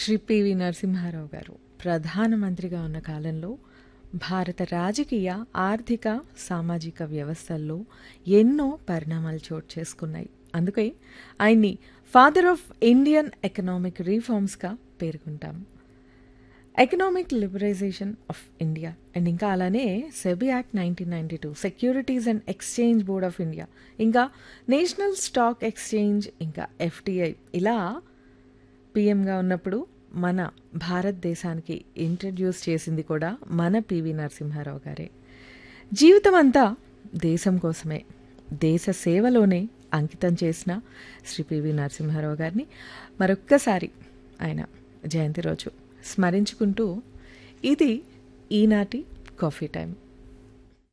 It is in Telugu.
శ్రీ పివి నరసింహారావు గారు ప్రధానమంత్రిగా ఉన్న కాలంలో భారత రాజకీయ ఆర్థిక సామాజిక వ్యవస్థల్లో ఎన్నో పరిణామాలు చోటు చేసుకున్నాయి అందుకే ఆయన్ని ఫాదర్ ఆఫ్ ఇండియన్ ఎకనామిక్ రీఫార్మ్స్గా పేర్కొంటాం economic liberalization of India and ఇంకా అలానే SEBI act nineteen ninety two securities and exchange board of India ఇంకా నేషనల్ స్టాక్ ఎక్స్చేంజ్ ఇంకా ఎఫ్టిఐ ఇలా పిఎంగా ఉన్నప్పుడు మన భారతదేశానికి ఇంట్రడ్యూస్ చేసింది కూడా మన పివి నరసింహారావు గారే జీవితం అంతా దేశం కోసమే దేశ సేవలోనే అంకితం చేసిన శ్రీ పివి నరసింహారావు గారిని మరొక్కసారి ఆయన జయంతి రోజు స్మరించుకుంటూ ఇది ఈనాటి కాఫీ టైం